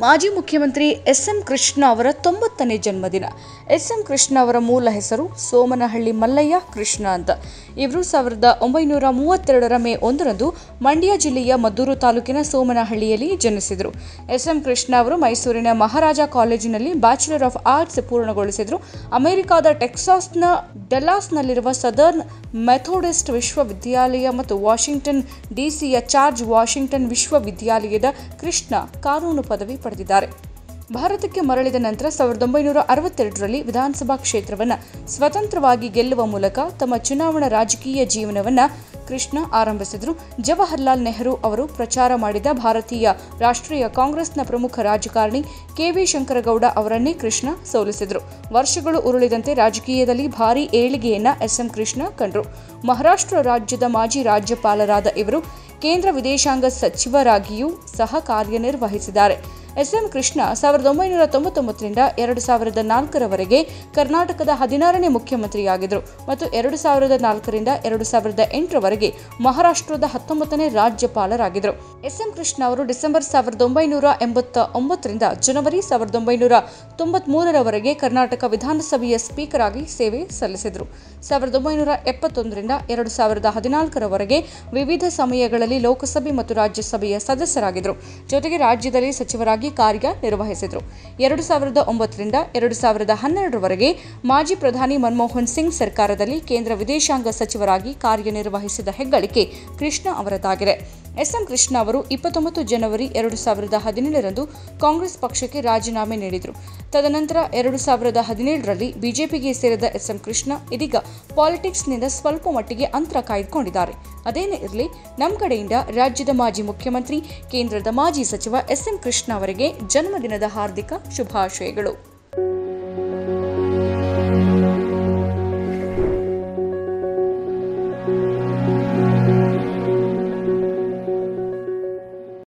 ಮಾಜಿ ಮುಖ್ಯಮಂತ್ರಿ S M Krishna ಅವರ ತೊಂಬತ್ತನೇ ಜನ್ಮದಿನ ಎಸ್ ಎಂ ಕೃಷ್ಣ ಅವರ ಮೂಲ ಹೆಸರು ಸೋಮನಹಳ್ಳಿ ಮಲ್ಲಯ್ಯ ಕೃಷ್ಣ ಅಂತ ಇವರು ಸಾವಿರದ ಒಂಬೈನೂರ ಮೂವತ್ತೆರಡರ ಮೇ ಒಂದರಂದು ಮಂಡ್ಯ ಜಿಲ್ಲೆಯ ಮದ್ದೂರು ತಾಲೂಕಿನ ಸೋಮನಹಳ್ಳಿಯಲ್ಲಿ ಜನಿಸಿದರು ಎಸ್ ಎಂ ಕೃಷ್ಣ ಅವರು ಮೈಸೂರಿನ ಮಹಾರಾಜ ಕಾಲೇಜಿನಲ್ಲಿ ಬ್ಯಾಚುಲರ್ ಆಫ್ ಆರ್ಟ್ಸ್ ಪೂರ್ಣಗೊಳಿಸಿದರು ಅಮೆರಿಕಾದ ಟೆಕ್ಸಾಸ್ನ ಡೆಲಾಸ್ನಲ್ಲಿರುವ ಸದರ್ನ್ ಮೆಥೋಡಿಸ್ಟ್ ವಿಶ್ವವಿದ್ಯಾಲಯ ಮತ್ತು ವಾಷಿಂಗ್ಟನ್ ಡಿಸಿಯ ಜಾರ್ಜ್ ವಾಷಿಂಗ್ಟನ್ ವಿಶ್ವವಿದ್ಯಾಲಯದ ಕೃಷ್ಣ ಕಾನೂನು ಪದವಿ ಪಡೆದಿದ್ದಾರೆ ಭಾರತಕ್ಕೆ ಮರಳಿದ ನಂತರ ಸಾವಿರದ ಒಂಬೈನೂರ ಅರವತ್ತೆರಡರಲ್ಲಿ ವಿಧಾನಸಭಾ ಕ್ಷೇತ್ರವನ್ನು ಸ್ವತಂತ್ರವಾಗಿ ಗೆಲ್ಲುವ ಮೂಲಕ ತಮ್ಮ ಚುನಾವಣಾ ರಾಜಕೀಯ ಜೀವನವನ್ನು ಕೃಷ್ಣ ಆರಂಭಿಸಿದರು ಜವಾಹರ್ಲಾಲ್ ನೆಹರು ಅವರು ಪ್ರಚಾರ ಮಾಡಿದ ಭಾರತೀಯ ರಾಷ್ಟ್ರೀಯ ಕಾಂಗ್ರೆಸ್ನ ಪ್ರಮುಖ ರಾಜಕಾರಣಿ ಕೆವಿ ಶಂಕರಗೌಡ ಅವರನ್ನೇ ಕೃಷ್ಣ ಸೋಲಿಸಿದರು ವರ್ಷಗಳು ಉರುಳಿದಂತೆ ರಾಜಕೀಯದಲ್ಲಿ ಭಾರೀ ಏಳಿಗೆಯನ್ನ ಎಸ್ಎಂ ಕೃಷ್ಣ ಕಂಡರು ಮಹಾರಾಷ್ಟ್ರ ರಾಜ್ಯದ ಮಾಜಿ ರಾಜ್ಯಪಾಲರಾದ ಇವರು ಕೇಂದ್ರ ವಿದೇಶಾಂಗ ಸಚಿವರಾಗಿಯೂ ಸಹ ಕಾರ್ಯನಿರ್ವಹಿಸಿದ್ದಾರೆ ಎಸ್ಎಂ ಕೃಷ್ಣ ಸಾವಿರದ ಒಂಬೈನೂರ ತೊಂಬತ್ತೊಂಬತ್ತರಿಂದ ಎರಡು ಸಾವಿರದ ನಾಲ್ಕರವರೆಗೆ ಕರ್ನಾಟಕದ ಹದಿನಾರನೇ ಮುಖ್ಯಮಂತ್ರಿಯಾಗಿದ್ದರು ಮತ್ತು ಎರಡು ಸಾವಿರದ ನಾಲ್ಕರಿಂದ ಎರಡು ಸಾವಿರದ ಎಂಟರವರೆಗೆ ಮಹಾರಾಷ್ಟ್ರದ ಹತ್ತೊಂಬತ್ತನೇ ರಾಜ್ಯಪಾಲರಾಗಿದ್ದರು ಎಸ್ಎಂ ಕೃಷ್ಣ ಅವರು ಡಿಸೆಂಬರ್ ಸಾವಿರದ ಒಂಬೈನೂರ ಎಂಬತ್ತ ಒಂಬತ್ತರಿಂದ ಜನವರಿ ಸಾವಿರದ ಒಂಬೈನೂರ ತೊಂಬತ್ಮೂರರವರೆಗೆ ಕರ್ನಾಟಕ ವಿಧಾನಸಭೆಯ ಸ್ಪೀಕರ್ ಆಗಿ ಸೇವೆ ಸಲ್ಲಿಸಿದರು ಸಾವಿರದ ಒಂಬೈನೂರ ಎಪ್ಪತ್ತೊಂದರಿಂದ ಎರಡು ಸಾವಿರದ ಹದಿನಾಲ್ಕರವರೆಗೆ ವಿವಿಧ ಸಮಯಗಳಲ್ಲಿ ಲೋಕಸಭೆ ಮತ್ತು ರಾಜ್ಯಸಭೆಯ ಸದಸ್ಯರಾಗಿದ್ದರು ಜೊತೆಗೆ ರಾಜ್ಯದಲ್ಲಿ ಸಚಿವರಾಗಿ ಕಾರ್ಯನಿರ್ವಹಿಸಿದರು ಎರಡು ಸಾವಿರದ ಒಂಬತ್ತರಿಂದ ಎರಡು ಸಾವಿರದ ಹನ್ನೆರಡರವರೆಗೆ ಮಾಜಿ ಪ್ರಧಾನಿ ಮನಮೋಹನ್ ಸಿಂಗ್ ಸರ್ಕಾರದಲ್ಲಿ ಕೇಂದ್ರ ವಿದೇಶಾಂಗ ಸಚಿವರಾಗಿ ಕಾರ್ಯನಿರ್ವಹಿಸಿದ ಹೆಗ್ಗಳಿಕೆ ಕೃಷ್ಣ ಅವರದಾಗಿದೆ ಎಸ್ಎಂ ಕೃಷ್ಣ ಅವರು ಇಪ್ಪತ್ತೊಂಬತ್ತು ಜನವರಿ ಎರಡು ಸಾವಿರದ ಹದಿನೇಳರಂದು ಕಾಂಗ್ರೆಸ್ ಪಕ್ಷಕ್ಕೆ ರಾಜೀನಾಮೆ ನೀಡಿದರು ತದನಂತರ ಎರಡು ಸಾವಿರದ ಹದಿನೇಳರಲ್ಲಿ ಬಿಜೆಪಿಗೆ ಸೇರಿದ ಎಸ್ಎಂ ಕೃಷ್ಣ ಇದೀಗ ಪಾಲಿಟಿಕ್ಸ್ನಿಂದ ಸ್ವಲ್ಪ ಮಟ್ಟಿಗೆ ಅಂತರ ಕಾಯ್ದುಕೊಂಡಿದ್ದಾರೆ ಅದೇನೇ ಇರಲಿ ನಮ್ಮ ಕಡೆಯಿಂದ ರಾಜ್ಯದ ಮಾಜಿ ಮುಖ್ಯಮಂತ್ರಿ ಕೇಂದ್ರದ ಮಾಜಿ ಸಚಿವ ಎಸ್ಎಂ ಕೃಷ್ಣ ಅವರಿಗೆ ಜನ್ಮದಿನದ ಹಾರ್ದಿಕ ಶುಭಾಶಯಗಳು